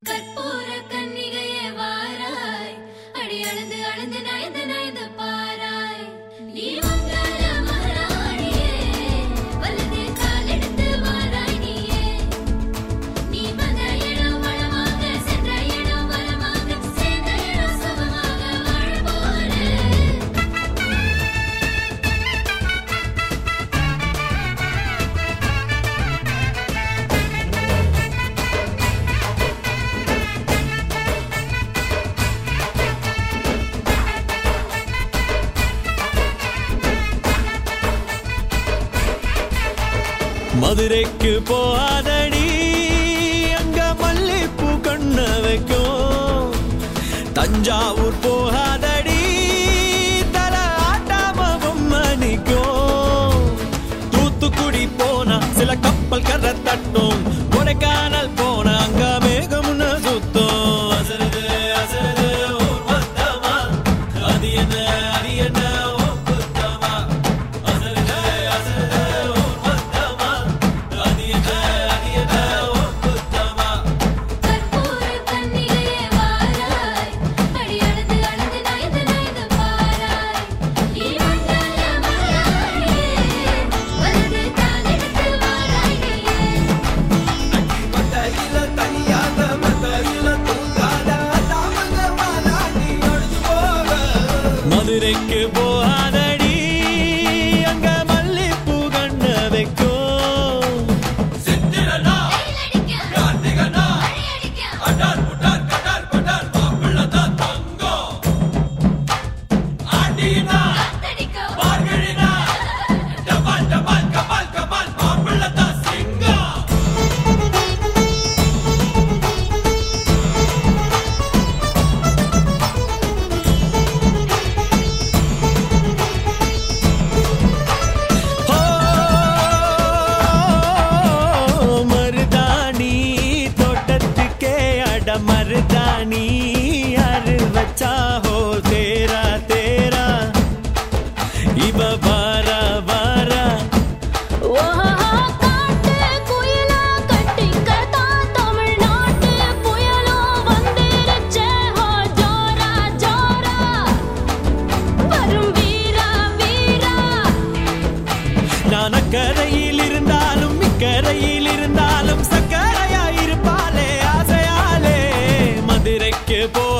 கற்பூர கன்னிகையே வாராய் அடி அளந்து அளந்து நயந்து நயந்து பாராய் நீ மங்கள மகாராணியே வலது காலெடுத்து வாராய் நீயே நீ வந்த இடம் வளமாக சென்ற இடம் வளமாக சேர்ந்த இடம் சுகமாக வாழ போறேன் மதுரைக்கு போகாதடி அங்க மல்லிப்பூ கண்ண வைக்கும் தஞ்சாவூர் போகாதடி தல ஆட்டாம பொம்மை நிக்கும் தூத்துக்குடி போனா சில கப்பல் கரை தட்டும் கொடைக்கானல் போனா அங்க மேகம்னு சுத்தும் அசருது அசருது ஊர் மொத்தமா அது என்ன அது என்ன ஓ குத்தமா அசருது அசருது ஊர் மொத்தமா அது என்ன அது என்ன ஓ குத்தமா கற்பூர கன்னிகையே வாராய் அடி அளந்து அளந்து நயந்து நயந்து பாராய் நீ மங்கள மகாராணியே வலது காலெடுத்து வாராய் நீயே மத்தையில தனியாக மத்தையில தூங்காத தாமங்க மாலாடி ஒழிஞ்சு போக மதுரைக்கு போகாதடி அங்க மல்லிப்பூ கண்ண வைக்கும் சித்திரனா வெயிலடிக்க கார்த்திகனா மழையடிக்க அடார் புட்டார் கடார் படார் மாப்பிள்ள தான் தங்கம் ஆண்டினா காத்தடிக்க மார்கழினா டபால் டபால் கபால் கபால் மாப்பிள்ள தான் சிங்கம் ஓ மருதாணி தோட்டத்துக்கே அட மருதாணி யாரு வச்சா ஹோ தேரா தேரா இவ வாரா வாரா ஓஹோ காட்டு குயிலா கட்டிக்கதா தமிழ்நாட்டு புயலோ வந்திருச்சே ஹோ ஜோரா ஜோரா வரும் வீரா வீரா நான் அக்கரையில் இருந்தாலும் இக்கரையில் இருந்தாலும் சக்கரையா இருப்பாளே ஆசையாலே மதுரைக்கு போ